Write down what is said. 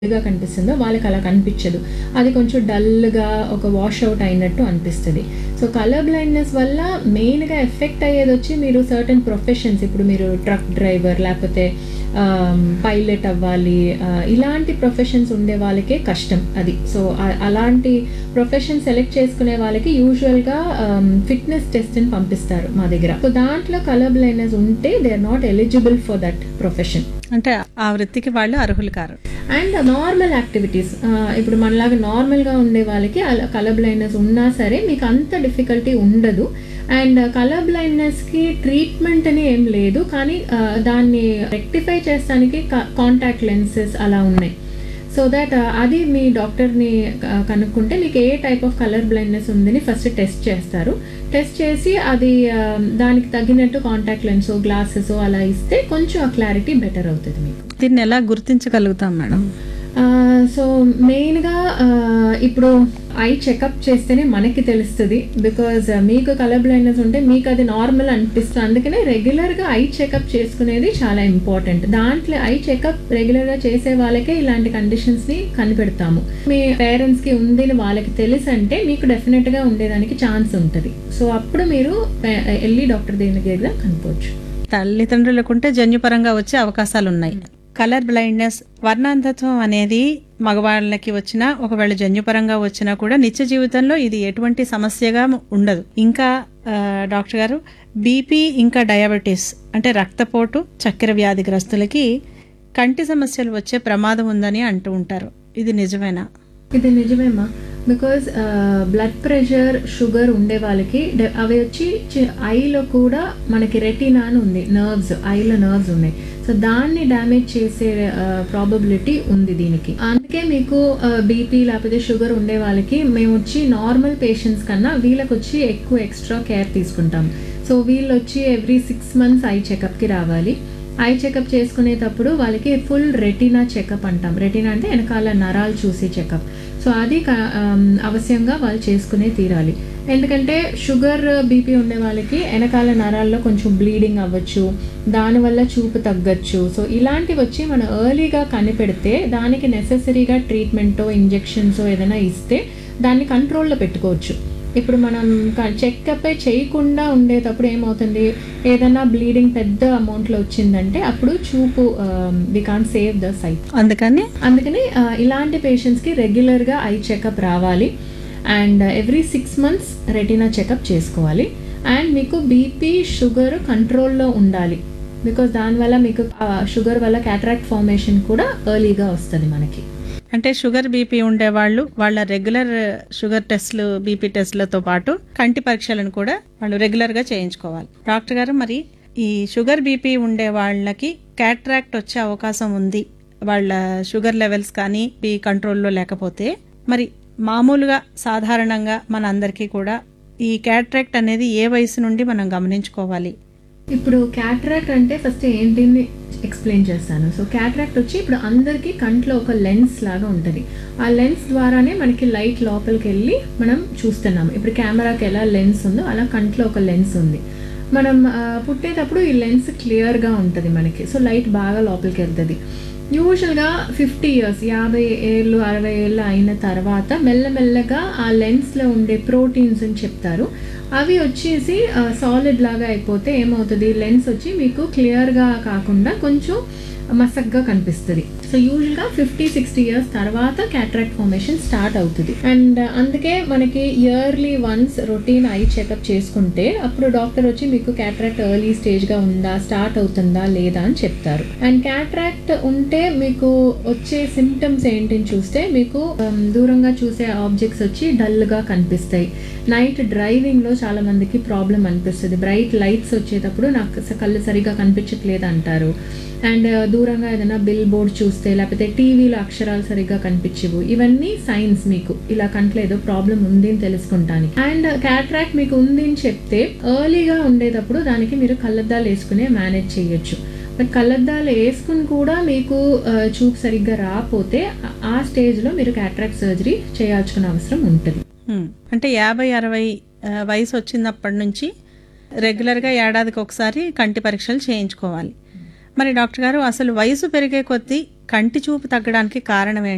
గా కనిపిస్తుందో వాళ్ళకి అలా కనిపించదు అది కొంచెం డల్గా ఒక వాష్ అవుట్ అయినట్టు అనిపిస్తుంది సో కలర్ బ్లైండ్నెస్ వల్ల మెయిన్గా ఎఫెక్ట్ అయ్యేది వచ్చి మీరు సర్టన్ ప్రొఫెషన్స్ ఇప్పుడు మీరు ట్రక్ డ్రైవర్ లేకపోతే పైలట్ అవ్వాలి ఆ, ఇలాంటి ప్రొఫెషన్స్ ఉండే వాళ్ళకే కష్టం అది సో ఆ- అలాంటి ప్రొఫెషన్ సెలెక్ట్ చేసుకునే వాళ్ళకి యూజువల్గా ఫిట్నెస్ టెస్ట్ని పంపిస్తారు మా దగ్గర సో దాంట్లో కలర్ బ్లైండ్నెస్ ఉంటే they are not eligible for that profession అంటే ఆ వృత్తికి వాళ్ళు అర్హులు కారు అండ్ నార్మల్ యాక్టివిటీస్ ఇప్పుడు మనలాగా నార్మల్గా ఉండే వాళ్ళకి కలర్ బ్లైండ్నెస్ ఉన్నా సరే మీకు అంత డిఫికల్టీ ఉండదు అండ్ కలర్ బ్లైండ్నెస్కి ట్రీట్మెంట్ అని ఏం లేదు కానీ ఆ, దాన్ని రెక్టిఫై చేస్తానికి కాంటాక్ట్ లెన్సెస్ అలా ఉన్నాయి సో దట్ అది మీ డాక్టర్ని కనుక్కుంటే మీకు ఏ టైప్ ఆఫ్ కలర్ బ్లైండ్నెస్ ఉందని ఫస్ట్ టెస్ట్ చేస్తారు టెస్ట్ చేసి అది ఆ, దానికి తగినట్టు కాంటాక్ట్ లెన్స్ గ్లాసెస్ అలా ఇస్తే కొంచెం ఆ క్లారిటీ బెటర్ అవుతుంది మీకు దీన్ని ఎలా గుర్తించగలుగుతాం మేడం ఆ, సో మెయిన్గా ఆ, ఇప్పుడు ఐ చెకప్ చేస్తేనే మనకి తెలుస్తుంది బికాజ్ మీకు కలర్ బ్లైండ్నెస్ ఉంటే మీకు అది నార్మల్ అనిపిస్తుంది అందుకనే రెగ్యులర్గా ఐ చెకప్ చేసుకునేది చాలా ఇంపార్టెంట్ దాంట్లో ఐ చెకప్ రెగ్యులర్గా చేసే వాళ్ళకే ఇలాంటి కండిషన్స్ని కనిపెడతాము మీ పేరెంట్స్కి ఉంది అని వాళ్ళకి తెలుసు అంటే మీకు డెఫినెట్గా ఉండేదానికి ఛాన్స్ ఉంటుంది సో అప్పుడు మీరు ఆ, వెళ్ళి డాక్టర్ దగ్గర కనుక్కోవచ్చు తల్లిదండ్రులకు ఉంటే జన్యుపరంగా వచ్చే అవకాశాలు ఉన్నాయి కలర్ బ్లైండ్నెస్ వర్ణాంధత్వం అనేది మగవాళ్ళకి వచ్చినా ఒకవేళ జన్యుపరంగా వచ్చినా కూడా నిత్య జీవితంలో ఇది ఎటువంటి సమస్యగా ఉండదు ఇంకా ఆ, డాక్టర్ గారు బీపీ ఇంకా డయాబెటీస్ అంటే రక్తపోటు చక్కెర వ్యాధిగ్రస్తులకి కంటి సమస్యలు వచ్చే ప్రమాదం ఉందని అంటూ ఉంటారు ఇది నిజమేనా ఇది నిజమేమా బికాజ్ బ్లడ్ ప్రెషర్ షుగర్ ఉండే వాళ్ళకి డ- అవి వచ్చి చి- ఐలో కూడా మనకి రెటీనా అని ఉంది నర్వ్స్ ఐలో నర్వ్స్ ఉన్నాయి సో దాన్ని డ్యామేజ్ చేసే ప్రాబబిలిటీ ఉంది దీనికి అందుకే మీకు బీపీ లేకపోతే షుగర్ ఉండే వాళ్ళకి మేము వచ్చి నార్మల్ పేషెంట్స్ కన్నా వీళ్ళకి వచ్చి ఎక్కువ ఎక్స్ట్రా కేర్ తీసుకుంటాం సో వీళ్ళు వచ్చి ఎవ్రీ సిక్స్ మంత్స్ ఐ చెకప్కి రావాలి ఐ చెకప్ చేసుకునేటప్పుడు వాళ్ళకి ఫుల్ రెటీనా చెకప్ అంటాం రెటీనా అంటే వెనకాల నరాలు చూసే చెకప్ సో అది క- ఆమ్, అవశ్యంగా వాళ్ళు చేసుకునే తీరాలి ఎందుకంటే షుగర్ బీపీ ఉండే వాళ్ళకి వెనకాల నరాల్లో కొంచెం బ్లీడింగ్ అవ్వచ్చు దానివల్ల చూపు తగ్గచ్చు సో ఇలాంటివి వచ్చి మనం ఎర్లీగా కనిపెడితే దానికి నెససరీగా ట్రీట్మెంటో ఇంజెక్షన్స్ ఏదైనా ఇస్తే దాన్ని కంట్రోల్లో పెట్టుకోవచ్చు ఇప్పుడు మనం చెకప్ చేయకుండా ఉండేటప్పుడు ఏమవుతుంది ఏదైనా బ్లీడింగ్ పెద్ద అమౌంట్లో వచ్చిందంటే అప్పుడు చూపు we can save the sight అందుకని అందుకని ఆ, ఇలాంటి పేషెంట్స్కి రెగ్యులర్గా ఐ చెకప్ రావాలి and every six months retina checkup చేసుకోవాలి అండ్ మీకు బీపీ షుగర్ కంట్రోల్లో ఉండాలి బికాస్ దానివల్ల మీకు షుగర్ వల్ల క్యాటరాక్ట్ ఫార్మేషన్ కూడా ఎర్లీగా వస్తుంది మనకి అంటే షుగర్ బీపీ ఉండేవాళ్ళు వాళ్ళ రెగ్యులర్ షుగర్ టెస్ట్లు బీపీ టెస్ట్లతో పాటు కంటి పరీక్షలను కూడా వాళ్ళు రెగ్యులర్ గా చేయించుకోవాలి డాక్టర్ గారు మరి ఈ షుగర్ బీపీ ఉండే వాళ్ళకి క్యాట్రాక్ట్ వచ్చే అవకాశం ఉంది వాళ్ళ షుగర్ లెవెల్స్ కానీ బీ కంట్రోల్లో లేకపోతే మరి మామూలుగా సాధారణంగా మన అందరికీ కూడా ఈ క్యాట్రాక్ట్ అనేది ఏ వయసు నుండి మనం గమనించుకోవాలి ఇప్పుడు క్యాట్రాక్ట్ అంటే ఫస్ట్ ఏంటిని ఎక్స్ప్లెయిన్ చేస్తాను సో క్యాట్రాక్ట్ వచ్చి ఇప్పుడు అందరికీ కంట్లో ఒక లెన్స్ లాగా ఉంటుంది ఆ లెన్స్ ద్వారానే మనకి లైట్ లోపలికి వెళ్ళి మనం చూస్తున్నాం ఇప్పుడు కెమెరాకి ఎలా లెన్స్ ఉందో అలా కంట్లో ఒక లెన్స్ ఉంది మనం ఆ, పుట్టేటప్పుడు ఈ లెన్స్ క్లియర్గా ఉంటుంది మనకి సో లైట్ బాగా లోపలికి వెళ్తుంది యూజువల్గా ఫిఫ్టీ ఇయర్స్ యాభై ఏళ్ళు అరవై ఏళ్ళు అయిన తర్వాత మెల్లమెల్లగా ఆ లెన్స్లో ఉండే ప్రోటీన్స్ అని చెప్తారు అవి వచ్చేసి సాలిడ్ లాగా అయిపోతే ఏమవుతుంది లెన్స్ వచ్చి మీకు క్లియర్గా కాకుండా కొంచెం మసగ్గా కనిపిస్తుంది సో యూజువల్గా ఫిఫ్టీ సిక్స్టీ ఇయర్స్ తర్వాత క్యాట్రాక్ట్ ఫార్మేషన్ స్టార్ట్ అవుతుంది అండ్ అందుకే మనకి yearly once routine eye checkup చేసుకుంటే అప్పుడు డాక్టర్ వచ్చి మీకు క్యాట్రాక్ట్ ఎర్లీ స్టేజ్గా ఉందా స్టార్ట్ అవుతుందా లేదా అని చెప్తారు అండ్ క్యాట్రాక్ట్ ఉంటే మీకు వచ్చే సిమ్టమ్స్ ఏంటని చూస్తే మీకు um, దూరంగా చూసే ఆబ్జెక్ట్స్ వచ్చి డల్గా కనిపిస్తాయి నైట్ డ్రైవింగ్లో చాలా మందికి ప్రాబ్లం అనిపిస్తుంది బ్రైట్ లైట్స్ వచ్చేటప్పుడు నాకు స- కళ్ళు సరిగా కనిపించట్లేదు అంటారు అండ్ దూరంగా ఏదైనా బిల్ బోర్డ్ చూస్తే లేకపోతే టీవీలో అక్షరాలు సరిగ్గా కనిపించవు ఇవన్నీ సైన్స్ మీకు ఇలా కంట్లో ఏదో ప్రాబ్లం ఉంది అని తెలుసుకుంటానికి అండ్ క్యాట్రాక్ట్ మీకు ఉంది అని చెప్తే ఎర్లీగా ఉండేటప్పుడు దానికి మీరు కళ్ళద్దాలు వేసుకునే మేనేజ్ చేయొచ్చు బట్ కళ్ళద్దాలు వేసుకుని కూడా మీకు ఆ, చూపు సరిగ్గా రాకపోతే ఆ- ఆ స్టేజ్లో మీరు క్యాట్రాక్ట్ సర్జరీ చేయాల్సిన అవసరం ఉంటుంది హ్మ్. అంటే యాభై అరవై ఆ, వయసు వచ్చినప్పటి నుంచి రెగ్యులర్గా ఏడాదికి ఒకసారి కంటి పరీక్షలు చేయించుకోవాలి మరి డాక్టర్ గారు అసలు వయసు పెరిగే కొద్దీ కంటి చూపు తగ్గడానికి కారణం ఏంటి